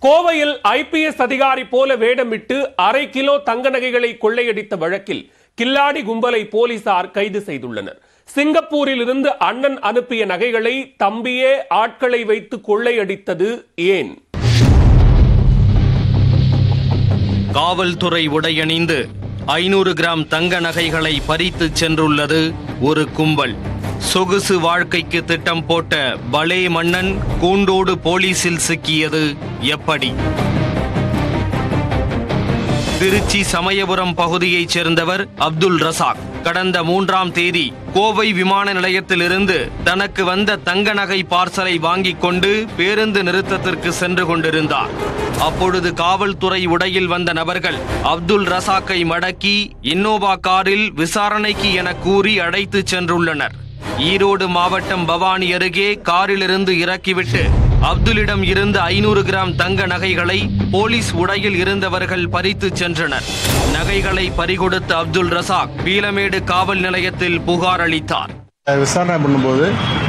கோவையில் ஐபிஎஸ் அதிகாரி போல வேடமிட்டு அரை கிலோ தங்க நகைகளை கொள்ளையடித்த வழக்கில் கில்லாடி கும்பலை போலீசார் கைது செய்துள்ளனர் சிங்கப்பூரில் இருந்து அண்ணன் அனுப்பிய நகைகளை தம்பியே ஆட்களை வைத்து கொள்ளையடித்தது ஏன் காவல்துறை உடையணிந்து ஐநூறு கிராம் தங்க நகைகளை பறித்து சென்றுள்ளது ஒரு கும்பல் சொகுசு வாழ்க்கைக்கு திட்டம் போட்ட பலே மன்னன் கூண்டோடு போலீசில் சிக்கியது எப்படி திருச்சி சமயபுரம் பகுதியைச் சேர்ந்தவர் அப்துல் ரசாக் கடந்த மூன்றாம் தேதி கோவை விமான நிலையத்திலிருந்து தனக்கு வந்த தங்க நகை பார்சலை வாங்கிக் கொண்டு பேருந்து நிறுத்தத்திற்கு சென்று கொண்டிருந்தார் அப்பொழுது காவல்துறை உடையில் வந்த நபர்கள் அப்துல் ரசாக்கை மடக்கி இன்னோவா காரில் விசாரணைக்கு என கூறி அழைத்துச் சென்றுள்ளனர் ஈரோடு மாவட்டம் பவானி அருகே காரிலிருந்து இறக்கிவிட்டு அப்துலிடம் இருந்த ஐநூறு கிராம் தங்க நகைகளை போலீஸ் உடையில் இருந்தவர்கள் பறித்து சென்றனர் நகைகளை பறிகொடுத்த அப்துல் ரசாக் பீலமேடு காவல் நிலையத்தில் புகார் அளித்தார் விசாரணை பண்ணும்போது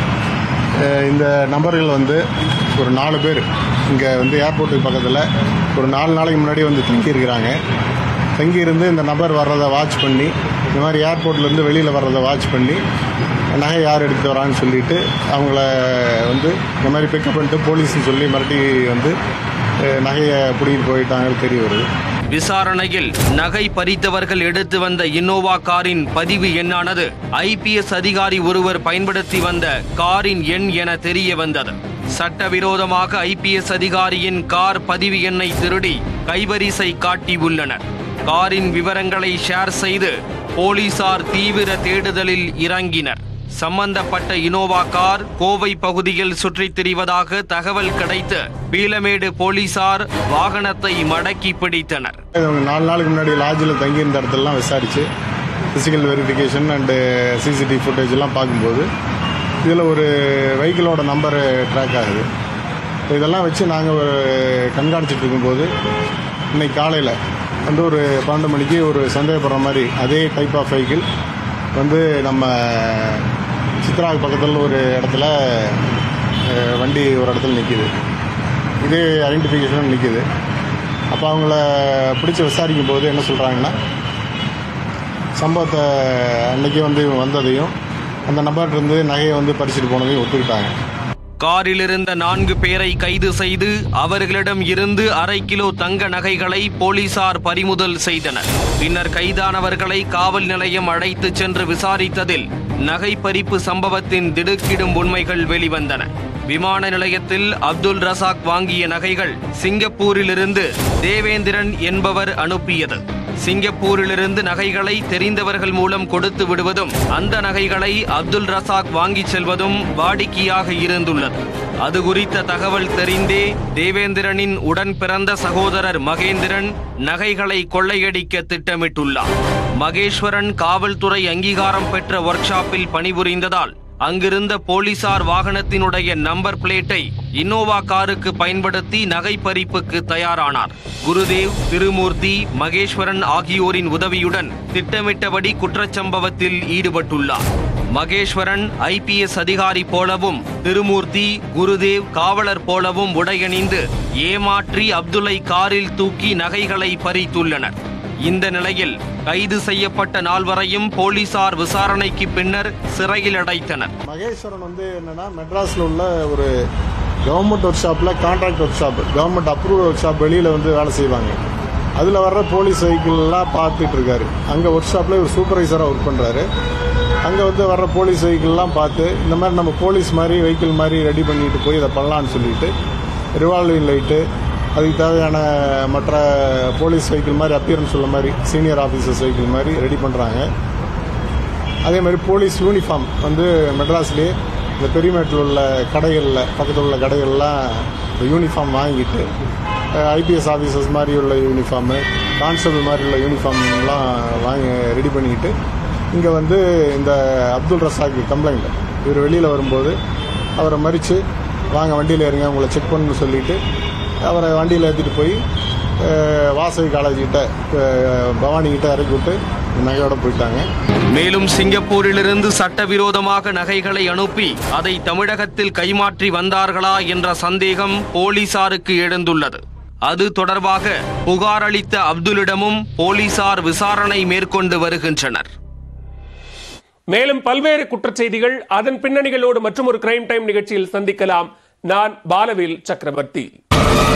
அஹ், இந்த நபர்கள் வந்து ஒரு நாலு பேர் இங்கே வந்து ஏர்போர்ட்டுக்கு பக்கத்தில் ஒரு நாலு நாளைக்கு முன்னாடி வந்து தங்கியிருக்கிறாங்க தங்கியிருந்து இந்த நபர் வர்றதை வாட்ச் பண்ணி இந்த மாதிரி ஏர்போர்ட்லேருந்து வெளியில் வர்றதை வாட்ச் பண்ணி நகை யார் எடுத்து வரான்னு சொல்லிட்டு அவங்கள வந்து இந்த மாதிரி பிக்கப் பண்ணிட்டு போலீஸ்னு சொல்லி மிரட்டி வந்து அஹ், நகையை பிடிக்கிட்டு போயிட்டாங்கன்னு தெரிய வருது விசாரணையில் நகை பறித்தவர்கள் எடுத்து வந்த இன்னோவா காரின் பதிவு எண்ணானது ஐபிஎஸ் அதிகாரி ஒருவர் பயன்படுத்தி வந்த காரின் எண் என தெரிய வந்தது சட்டவிரோதமாக ஐபிஎஸ் அதிகாரியின் கார் பதிவு எண்ணை திருடி கைவரிசை காட்டியுள்ளனர் காரின் விவரங்களை ஷேர் செய்து போலீசார் தீவிர தேடுதலில் இறங்கினர் சம்பந்தப்பட்ட இனோவா கார் கோவை பகுதியில் சுற்றித் திரிவதாக தகவல் கிடைத்து பீலமேடு போலீசார் வாகனத்தை மடக்கி பிடித்தனர் இவங்க நாலு நாளுக்கு முன்னாடி லாட்ஜில் தங்கியிருந்த இடத்துலலாம் விசாரித்து physical verification and CCTV footage எல்லாம் பார்க்கும்போது இதில் ஒரு வெஹிக்கிளோட நம்பர் ட்ராக் ஆகுது இப்போ இதெல்லாம் வச்சு நாங்கள் ஒரு கண்காணிச்சிட்டு இருக்கும்போது இன்னைக்கு காலையில் வந்து ஒரு பன்னெண்டு மணிக்கு ஒரு சந்தேகப்படுற மாதிரி அதே டைப் ஆஃப் வெஹிக்கிள் வந்து நம்ம சித்ராவுக்கு பக்கத்தில் ஒரு இடத்துல அஹ், வண்டி ஒரு இடத்துல நிற்கிது இதே ஐடென்டிஃபிகேஷன் நிற்கிது அப்போ அவங்கள பிடிச்சி விசாரிக்கும் போது என்ன சொல்கிறாங்கன்னா சம்பவத்தை அன்னைக்கு வந்து இவங்க வந்ததையும் அந்த நபர்கிட்ட இருந்து நகையை வந்து பறிச்சுட்டு போனதையும் ஒத்துக்கிட்டாங்க காரில் இருந்த நான்கு பேரை கைது செய்து அவர்களிடம் இருந்து அரை கிலோ தங்க நகைகளை போலீசார் பறிமுதல் செய்தனர் பின்னர் கைதானவர்களை காவல் நிலையம் அழைத்து சென்று விசாரித்ததில் நகை பறிப்பு சம்பவத்தின் திடுக்கிடும் உண்மைகள் வெளிவந்தன விமான நிலையத்தில் அப்துல் ரசாக் வாங்கிய நகைகள் சிங்கப்பூரிலிருந்து தேவேந்திரன் என்பவர் அனுப்பியது சிங்கப்பூரிலிருந்து நகைகளை தெரிந்தவர்கள் மூலம் கொடுத்து விடுவதும் அந்த நகைகளை அப்துல் ரசாக் வாங்கிச் செல்வதும் வாடிக்கையாக இருந்துள்ளது அது குறித்த தகவல் தெரிந்தே தேவேந்திரனின் உடன் பிறந்த சகோதரர் மகேந்திரன் நகைகளை கொள்ளையடிக்க திட்டமிட்டுள்ளார் மகேஸ்வரன் காவல்துறை அங்கீகாரம் பெற்ற ஒர்க் ஷாப்பில் பணிபுரிந்ததால் அங்கிருந்த போலீசார் வாகனத்தினுடைய நம்பர் பிளேட்டை இன்னோவா காருக்கு பயன்படுத்தி நகை பறிப்புக்கு தயாரானார் குருதேவ் திருமூர்த்தி மகேஸ்வரன் ஆகியோரின் உதவியுடன் திட்டமிட்டபடி குற்றச்சம்பவத்தில் ஈடுபட்டுள்ளார் மகேஸ்வரன் ஐபிஎஸ் அதிகாரி போலவும் திருமூர்த்தி குருதேவ் காவலர் போலவும் உடையணிந்து ஏமாற்றி அப்துல்லை காரில் தூக்கி நகைகளை பறித்துள்ளனர் இந்த நிலையில் கைது செய்யப்பட்ட நால்வரையும் போலீசார் விசாரணைக்கு பின்னர் சிறையில் அடைத்தனர் மகேஸ்வரன் வந்து என்னன்னா மெட்ராஸில் உள்ள ஒரு கவர்மெண்ட் ஒர்க் ஷாப்பில் contract workshop government approve workshop வெளியில் வந்து வேலை செய்வாங்க அதில் வர்ற போலீஸ் வெஹிக்கிள்லாம் பார்த்துட்டு இருக்காரு அங்கே ஒர்க் ஷாப்பில் ஒரு சூப்பர்வைசராக ஒர்க் பண்ணுறாரு அங்கே வந்து வர்ற போலீஸ் வெஹிக்கிள்லாம் பார்த்து இந்த மாதிரி நம்ம போலீஸ் மாதிரி வெஹிக்கிள் மாதிரி ரெடி பண்ணிட்டு போய் இதை பண்ணலான்னு சொல்லிட்டு ரிவால்விங் லைட்டு அதுக்கு தேவையான மற்ற போலீஸ் வெஹிக்கிள் மாதிரி அப்பியரன்ஸ் உள்ள மாதிரி சீனியர் ஆஃபீஸர்ஸ் வெஹிக்கிள் மாதிரி ரெடி பண்ணுறாங்க அதே மாதிரி போலீஸ் யூனிஃபார்ம் வந்து மெட்ராஸ்லேயே இந்த பெரியமேட்டில் உள்ள கடைகளில் பக்கத்தில் உள்ள கடைகள்லாம் இந்த யூனிஃபார்ம் வாங்கிட்டு ஐபிஎஸ் ஆஃபீஸர்ஸ் மாதிரி உள்ள யூனிஃபார்மு கான்ஸ்டபிள் மாதிரி உள்ள யூனிஃபார்ம்லாம் வாங்கி ரெடி பண்ணிக்கிட்டு இங்கே வந்து இந்த அப்துல் ரசாக்கு கம்ப்ளைண்ட் இவர் வெளியில் வரும்போது அவரை மறித்து வாங்க வண்டியில் இருங்க உங்களை செக் பண்ணணும்னு சொல்லிட்டு அவரை வண்டியில் ஏற்றிட்டு போய் அஹ், வாசவி காலேஜ் கிட்ட அஹ், பவானி கிட்ட இறக்கி விட்டு நகையோட போயிட்டாங்க மேலும் சிங்கப்பூரிலிருந்து சட்டவிரோதமாக நகைகளை அனுப்பி அதை தமிழகத்தில் கைமாற்றி வந்தார்களா என்ற சந்தேகம் போலீசாருக்கு எழுந்துள்ளது அது தொடர்பாக புகார் அளித்த அப்துலிடமும் போலீசார் விசாரணை மேற்கொண்டு வருகின்றனர் மேலும் பல்வேறு குற்றச்செய்திகள் அதன் பின்னணிகளோடு மற்றும் ஒரு கிரைம் டைம் நிகழ்ச்சியில் சந்திக்கலாம் நான் பாலவேல் சக்கரவர்த்தி